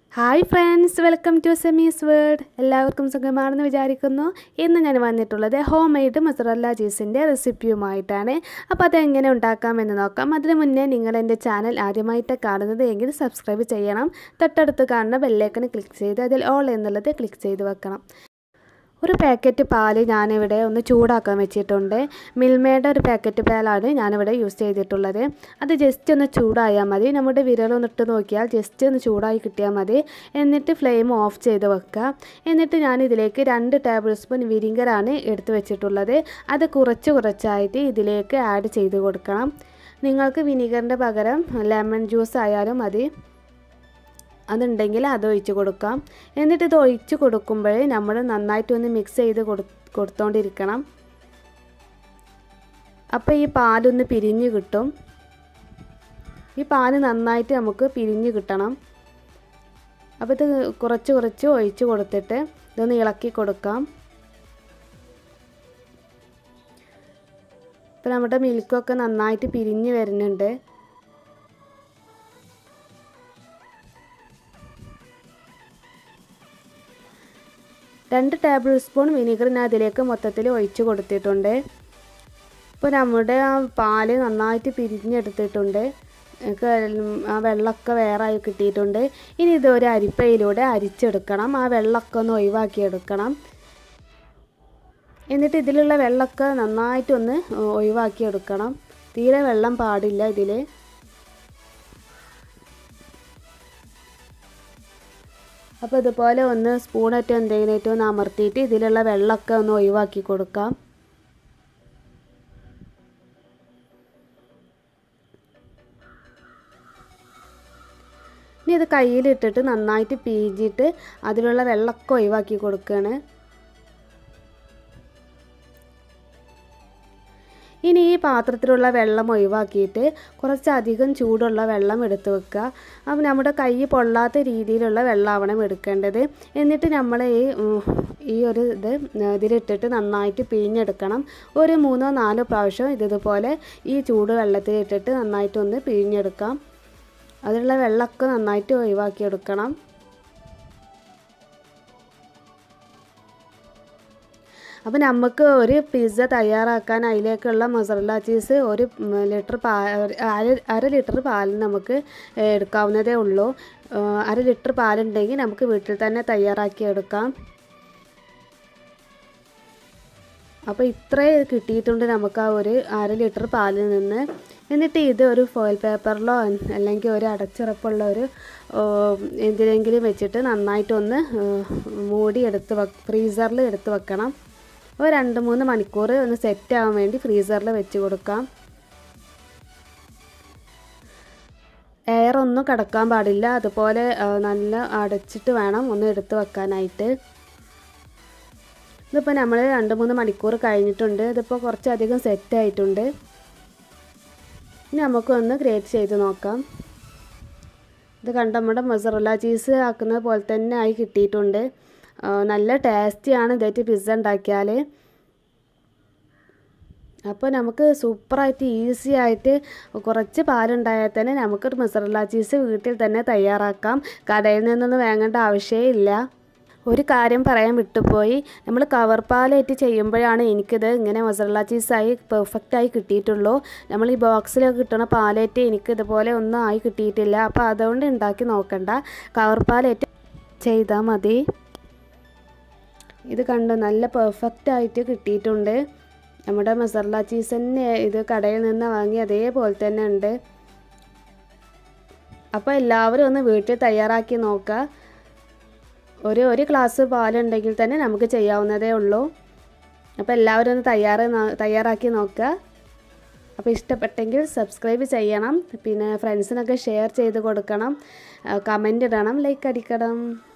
hi friends welcome to Semi's world എല്ലാവർക്കും സുഖമാണെന്ന് വിചാരിക്കുന്നു ഇന്ന് ഞാൻ വന്നിട്ടുള്ളത് ഹോം മെയ്ഡ് മസറല്ല ചീസിൻ്റെ റെസിപ്പിയുമായിട്ടാണ് അപ്പോൾ അതെങ്ങനെ ഉണ്ടാക്കാമെന്ന് നോക്കാം അതിന് മുന്നേ നിങ്ങൾ എൻ്റെ ചാനൽ ആദ്യമായിട്ട് കാണുന്നത് എങ്കിൽ സബ്സ്ക്രൈബ് ചെയ്യണം തൊട്ടടുത്ത് കാണുന്ന ബെല്ലേക്കന് ക്ലിക്ക് ചെയ്ത് അതിൽ ഓൾ എന്നുള്ളത് ക്ലിക്ക് ചെയ്ത് വെക്കണം ഒരു പാക്കറ്റ് പാല് ഞാനിവിടെ ഒന്ന് ചൂടാക്കാൻ വെച്ചിട്ടുണ്ട് മിൽമയുടെ ഒരു പാക്കറ്റ് പാലാണ് ഞാനിവിടെ യൂസ് ചെയ്തിട്ടുള്ളത് അത് ജസ്റ്റ് ഒന്ന് ചൂടായാൽ മതി നമ്മുടെ വിരലൊന്ന് ഇട്ട് നോക്കിയാൽ ജസ്റ്റ് ഒന്ന് ചൂടായി കിട്ടിയാൽ മതി എന്നിട്ട് ഫ്ലെയിം ഓഫ് ചെയ്ത് വെക്കുക എന്നിട്ട് ഞാൻ ഇതിലേക്ക് രണ്ട് ടേബിൾ സ്പൂൺ വിരിങ്കറാണ് എടുത്ത് വെച്ചിട്ടുള്ളത് അത് കുറച്ച് കുറച്ചായിട്ട് ഇതിലേക്ക് ആഡ് ചെയ്ത് കൊടുക്കണം നിങ്ങൾക്ക് വിനീഗറിൻ്റെ പകരം ലെമൺ ജ്യൂസ് ആയാലും മതി അതുണ്ടെങ്കിൽ അത് ഒഴിച്ച് കൊടുക്കാം എന്നിട്ട് ഇത് ഒഴിച്ച് കൊടുക്കുമ്പോൾ നമ്മൾ നന്നായിട്ടൊന്ന് മിക്സ് ചെയ്ത് കൊടു കൊടുത്തോണ്ടിരിക്കണം അപ്പോൾ ഈ പാലൊന്ന് പിരിഞ്ഞ് കിട്ടും ഈ പാല് നന്നായിട്ട് നമുക്ക് പിരിഞ്ഞ് കിട്ടണം അപ്പോൾ ഇത് കുറച്ച് കുറച്ച് ഒഴിച്ച് കൊടുത്തിട്ട് ഇതൊന്ന് ഇളക്കി കൊടുക്കാം ഇപ്പോൾ നമ്മുടെ മിൽക്കൊക്കെ നന്നായിട്ട് പിരിഞ്ഞ് വരുന്നുണ്ട് രണ്ട് ടേബിൾ സ്പൂൺ വിനീഗർ ഞാൻ അതിലേക്ക് മൊത്തത്തിൽ ഒഴിച്ച് കൊടുത്തിട്ടുണ്ട് ഇപ്പോൾ നമ്മുടെ ആ പാല് നന്നായിട്ട് പിരിഞ്ഞെടുത്തിട്ടുണ്ട് ആ വെള്ളമൊക്കെ വേറെ ആയി കിട്ടിയിട്ടുണ്ട് ഇനി ഇത് ഒരു അരിപ്പയിലൂടെ അരിച്ചെടുക്കണം ആ വെള്ളമൊക്കെ ഒന്ന് ഒഴിവാക്കിയെടുക്കണം എന്നിട്ട് ഇതിലുള്ള വെള്ളമൊക്കെ നന്നായിട്ടൊന്ന് ഒഴിവാക്കിയെടുക്കണം തീരെ വെള്ളം പാടില്ല ഇതിൽ അപ്പോൾ ഇതുപോലെ ഒന്ന് സ്പൂണായിട്ട് എന്തെങ്കിലും ഒന്ന് അമർത്തിയിട്ട് ഇതിലുള്ള വെള്ളമൊക്കെ ഒന്ന് ഒഴിവാക്കി കൊടുക്കാം ഇനി ഇത് കയ്യിലിട്ടിട്ട് നന്നായിട്ട് പീജിയിട്ട് അതിലുള്ള വെള്ളമൊക്കെ ഒഴിവാക്കി കൊടുക്കുകയാണ് ഇനി ഈ പാത്രത്തിലുള്ള വെള്ളം ഒഴിവാക്കിയിട്ട് കുറച്ചധികം ചൂടുള്ള വെള്ളം എടുത്ത് വെക്കുക അപ്പം നമ്മുടെ കൈ പൊള്ളാത്ത രീതിയിലുള്ള വെള്ളമാവണം എടുക്കേണ്ടത് എന്നിട്ട് നമ്മൾ ഈ ഈ ഒരു ഇത് ഇതിലിട്ടിട്ട് നന്നായിട്ട് പിഴിഞ്ഞെടുക്കണം ഒരു മൂന്നോ നാലോ പ്രാവശ്യം ഇതുപോലെ ഈ ചൂട് വെള്ളത്തിലിട്ടിട്ട് നന്നായിട്ടൊന്ന് പിഴിഞ്ഞെടുക്കാം അതിലുള്ള വെള്ളമൊക്കെ നന്നായിട്ട് ഒഴിവാക്കിയെടുക്കണം അപ്പോൾ നമുക്ക് ഒരു പിസ്സ തയ്യാറാക്കാൻ അതിലേക്കുള്ള മൊസറല്ല ചീസ് ഒരു ലിറ്റർ പാ അര അര ലിറ്റർ പാലിന് നമുക്ക് എടുക്കാവുന്നതേ ഉള്ളൂ അര ലിറ്റർ പാലുണ്ടെങ്കിൽ നമുക്ക് വീട്ടിൽ തന്നെ തയ്യാറാക്കി എടുക്കാം അപ്പോൾ ഇത്രേ കിട്ടിയിട്ടുണ്ട് നമുക്ക് ആ ഒരു അര ലിറ്റർ പാലിൽ നിന്ന് എന്നിട്ട് ഇത് ഒരു ഫോയിൽ പേപ്പറിലോ അല്ലെങ്കിൽ ഒരു അടച്ചുറപ്പുള്ള ഒരു എന്തിനെങ്കിലും വെച്ചിട്ട് നന്നായിട്ടൊന്ന് മൂടി എടുത്ത് വെ ഫ്രീസറിൽ എടുത്ത് വെക്കണം ഒരു രണ്ട് മൂന്ന് മണിക്കൂർ ഒന്ന് സെറ്റ് ആവാൻ വേണ്ടി ഫ്രീസറിൽ വെച്ച് കൊടുക്കാം എയർ ഒന്നും കിടക്കാൻ പാടില്ല അതുപോലെ നല്ല അടച്ചിട്ട് വേണം ഒന്ന് എടുത്ത് വെക്കാനായിട്ട് ഇതിപ്പോൾ നമ്മൾ രണ്ട് മൂന്ന് മണിക്കൂർ കഴിഞ്ഞിട്ടുണ്ട് ഇതിപ്പോൾ കുറച്ചധികം സെറ്റ് ആയിട്ടുണ്ട് ഇനി നമുക്കൊന്ന് ഗ്രേറ്റ് ചെയ്ത് നോക്കാം ഇത് കണ്ട നമ്മുടെ മൊസറല്ല ചീസ് ആക്കുന്നത് പോലെ തന്നെ ആയി കിട്ടിയിട്ടുണ്ട് നല്ല ടേസ്റ്റിയാണ് ഇതായിട്ട് പിസ്സ ഉണ്ടാക്കിയാൽ അപ്പോൾ നമുക്ക് സൂപ്പറായിട്ട് ഈസി ആയിട്ട് കുറച്ച് പാലുണ്ടായാൽ തന്നെ നമുക്കൊരു മസറല്ല ചീസ് വീട്ടിൽ തന്നെ തയ്യാറാക്കാം കടയിൽ നിന്നൊന്നും വാങ്ങേണ്ട ആവശ്യമില്ല ഒരു കാര്യം പറയാൻ വിട്ടുപോയി നമ്മൾ കവർ പാലായിട്ട് ചെയ്യുമ്പോഴാണ് എനിക്കിത് ഇങ്ങനെ മസറല്ല ചീസായി പെർഫെക്റ്റായി കിട്ടിയിട്ടുള്ളൂ നമ്മൾ ഈ ബോക്സിലൊക്കെ കിട്ടുന്ന പാലേറ്റ് എനിക്ക് ഇതുപോലെ ഒന്നും ആയി കിട്ടിയിട്ടില്ല അപ്പോൾ അതുകൊണ്ട് ഉണ്ടാക്കി നോക്കണ്ട കവർ പാലേറ്റ് ചെയ്താൽ മതി ഇത് കണ്ടു നല്ല പെർഫെക്റ്റ് ആയിട്ട് കിട്ടിയിട്ടുണ്ട് നമ്മുടെ മസാല ചീസ് തന്നെ ഇത് കടയിൽ നിന്ന് വാങ്ങി അതേപോലെ തന്നെ ഉണ്ട് അപ്പോൾ എല്ലാവരും ഒന്ന് വീട്ടിൽ തയ്യാറാക്കി നോക്കുക ഒരു ഒരു ഗ്ലാസ് പാലുണ്ടെങ്കിൽ തന്നെ നമുക്ക് ചെയ്യാവുന്നതേ ഉള്ളൂ അപ്പോൾ എല്ലാവരും ഒന്ന് തയ്യാറ് തയ്യാറാക്കി നോക്കുക അപ്പോൾ ഇഷ്ടപ്പെട്ടെങ്കിൽ സബ്സ്ക്രൈബ് ചെയ്യണം പിന്നെ ഫ്രണ്ട്സിനൊക്കെ ഷെയർ ചെയ്ത് കൊടുക്കണം കമൻ്റ് ഇടണം ലൈക്ക് അടിക്കണം